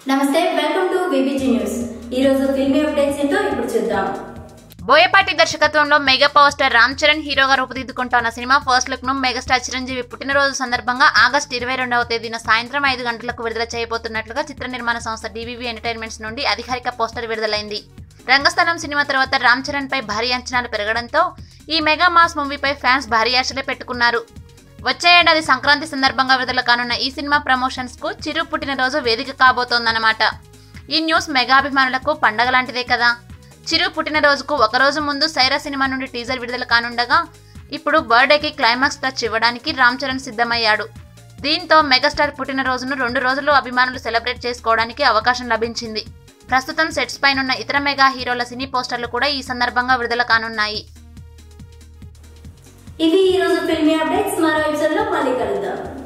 నమస్తే welcome to BBG news ఈ రోజు ఫిల్మీ అప్డేట్స్ ఏంటో ఇప్పుడు చూద్దాం బోయపాటి దర్శకత్వంలో mega power star Ram Charan హీరోగా రూపుదిద్దుకుంటున్న సినిమా ఫస్ట్ లుక్ ను మెగాస్టార్ చిరంజీవి పుట్టినరోజు సందర్భంగా ఆగస్టు ఇరవై రెండవ తేదీన సాయంత్రం ఐదు గంటలకు విడుదల చేయబోతున్నట్లుగా చిత్ర నిర్మాణ సంస్థ డీవీవీ ఎంటర్టైన్మెంట్స్ నుండి అధికారిక పోస్టర్ విడుదలైంది రంగస్థలం సినిమా తర్వాత రామ్ చరణ్ పై భారీ అంచనాలు పెరగడంతో ఈ మెగా మాస్ మూవీపై ఫ్యాన్స్ భారీ ఆశలే పెట్టుకున్నారు వచ్చే ఏడాది సంక్రాంతి సందర్భంగా విడుదల కానున్న ఈ సినిమా ప్రమోషన్స్ కు చిరు పుట్టినరోజు వేదిక కాబోతోందన్నమాట ఈ న్యూస్ మెగా అభిమానులకు పండగ లాంటిదే కదా చిరు పుట్టినరోజుకు ఒకరోజు ముందు సైరా సినిమా నుండి టీజర్ విడుదల కానుండగా ఇప్పుడు బర్త్డేకి క్లైమాక్స్ టచ్ ఇవ్వడానికి రామ్ చరణ్ సిద్ధమయ్యాడు దీంతో మెగాస్టార్ పుట్టినరోజును రెండు రోజులు అభిమానులు సెలబ్రేట్ చేసుకోవడానికి అవకాశం లభించింది ప్రస్తుతం సెట్స్ పైనున్న ఇతర మెగా హీరోల సినీ పోస్టర్లు కూడా ఈ సందర్భంగా విడుదల కానున్నాయి ఇవి ఈ రోజు ఫిల్మీ అప్డేట్స్ మరో ఎపిసోడ్ లో మళ్ళీ కలుద్దాం